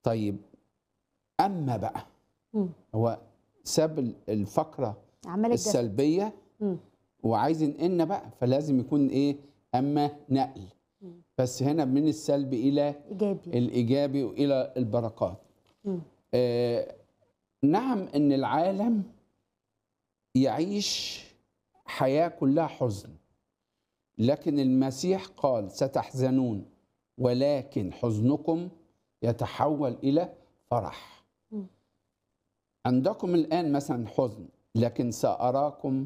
طيب اما بقى مم. هو ساب ال- الفقره عمال الجسد السلبيه مم. وعايز ينقلنا بقى فلازم يكون ايه اما نقل مم. بس هنا من السلب الى ايجابي الايجابي والى البركات مم. آه نعم ان العالم يعيش حياه كلها حزن لكن المسيح قال ستحزنون ولكن حزنكم يتحول الى فرح مم. عندكم الان مثلا حزن لكن ساراكم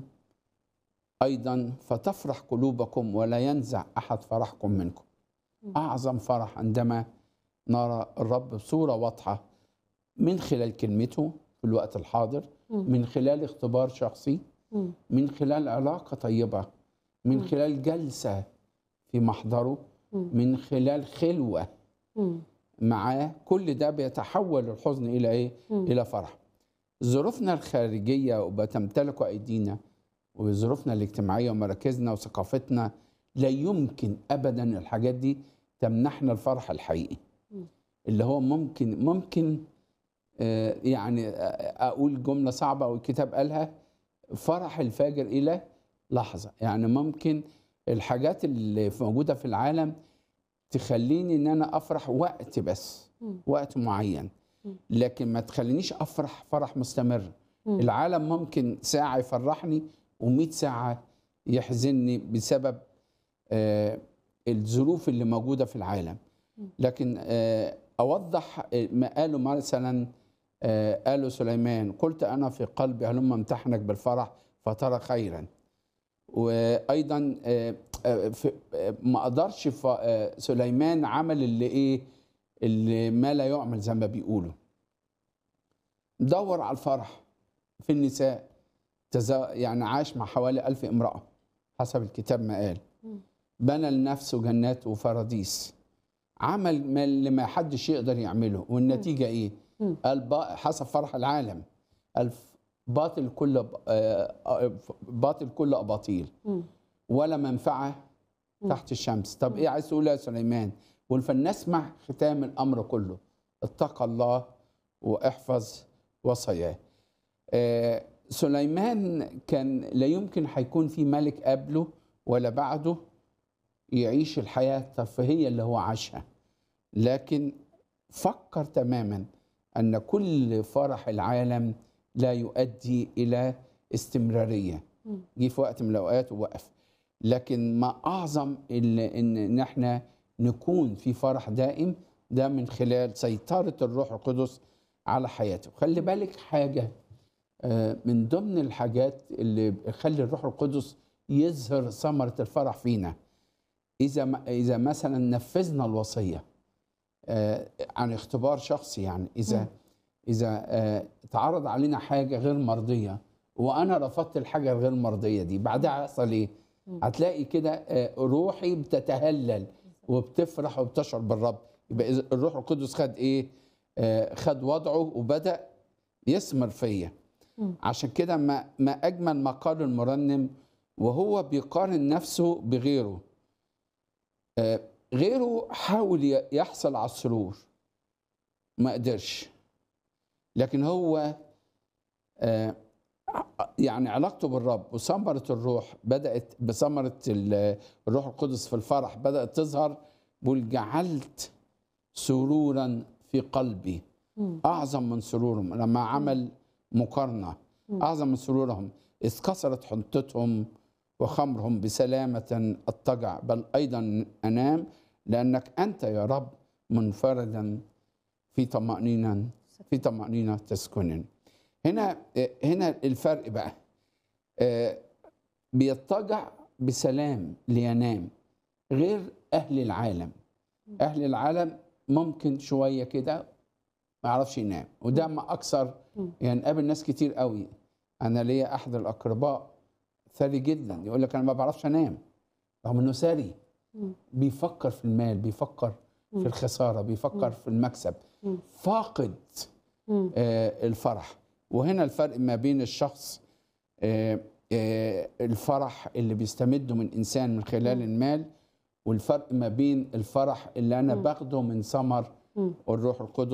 ايضا فتفرح قلوبكم ولا ينزع احد فرحكم منكم مم. اعظم فرح عندما نرى الرب بصوره واضحه من خلال كلمته في الوقت الحاضر مم. من خلال اختبار شخصي مم. من خلال علاقه طيبه من مم. خلال جلسه في محضره مم. من خلال خلوه مم. معاه كل ده بيتحول الحزن الى ايه؟ مم. الى فرح. ظروفنا الخارجيه وبتمتلك ايدينا وظروفنا الاجتماعيه ومراكزنا وثقافتنا لا يمكن ابدا الحاجات دي تمنحنا الفرح الحقيقي. مم. اللي هو ممكن ممكن آه، يعني آه، اقول جمله صعبه او الكتاب قالها فرح الفاجر الى لحظه، يعني ممكن الحاجات اللي موجوده في العالم تخليني ان انا افرح وقت بس مم. وقت معين مم. لكن ما تخلينيش افرح فرح مستمر مم. العالم ممكن ساعه يفرحني و100 ساعه يحزنني بسبب آه، الظروف اللي موجوده في العالم مم. لكن آه، اوضح ما قاله مثلا آه، قاله سليمان قلت انا في قلبي هلم امتحنك بالفرح فترى خيرا وايضا آه، آه، في- آه، ما قدرش ف- آه، سليمان عمل اللي ايه اللي ما لا يعمل زي ما بيقولوا دور على الفرح في النساء تزا يعني عاش مع حوالي ألف امرأة حسب الكتاب ما قال مم. بنى لنفسه جنات وفراديس عمل ما اللي ما حدش يقدر يعمله والنتيجة ايه مم. قال با- حسب فرح العالم قال باطل كل ب- آه، آه، باطل كل اباطيل مم. ولا منفعه مم. تحت الشمس طب ايه عايز تقول يا سليمان قل فلنسمع ختام الامر كله اتقى الله واحفظ وصاياه آه، سليمان كان لا يمكن هيكون في ملك قبله ولا بعده يعيش الحياه الترفيهيه اللي هو عاشها لكن فكر تماما ان كل فرح العالم لا يؤدي الى استمراريه مم. جه في وقت من الاوقات ووقف لكن ما اعظم ال- ان ان احنا نكون في فرح دائم ده من خلال سيطره الروح القدس على حياته خلي بالك حاجه آه، من ضمن الحاجات اللي بتخلي الروح القدس يظهر ثمره الفرح فينا اذا ما- اذا مثلا نفذنا الوصيه آه، عن اختبار شخصي يعني اذا مم. اذا آه، اتعرض علينا حاجه غير مرضيه وانا رفضت الحاجه الغير مرضيه دي بعدها هيحصل ايه مم. هتلاقي كده آه، روحي بتتهلل وبتفرح وبتشعر بالرب يبقى إذا الروح القدس خد ايه آه، خد وضعه وبدا يثمر فيا مم. عشان كده ما ما اجمل ما قال المرنم وهو بيقارن نفسه بغيره آه، غيره حاول ي- يحصل على السرور ما قدرش لكن هو آه، ع- يعني علاقته بالرب وثمرة الروح بدأت بثمرة ال- الروح القدس في الفرح بدأت تظهر بيقول جعلت سرورا في قلبي مم. أعظم من سرورهم لما عمل مقارنة مم. أعظم من سرورهم إذ كسرت حنطتهم وخمرهم بسلامة أضطجع بل أيضا أنام لأنك أنت يا رب منفردا في طمأنينة في طمأنينة تسكنن هنا هنا الفرق بقى آه، بيضطجع بسلام لينام غير أهل العالم أهل العالم ممكن شوية كده ما يعرفش ينام وده ما أكثر مم. يعني قابل ناس كتير قوي أنا ليا أحد الأقرباء ثري جدا يقول لك أنا ما بعرفش أنام رغم إنه ثري مم. بيفكر في المال بيفكر مم. في الخسارة بيفكر في المكسب مم. فاقد مم. آه، الفرح وهنا الفرق ما بين الشخص آه، آه، الفرح اللي بيستمده من انسان من خلال مم. المال والفرق ما بين الفرح اللي انا مم. باخده من ثمر مم. الروح القدس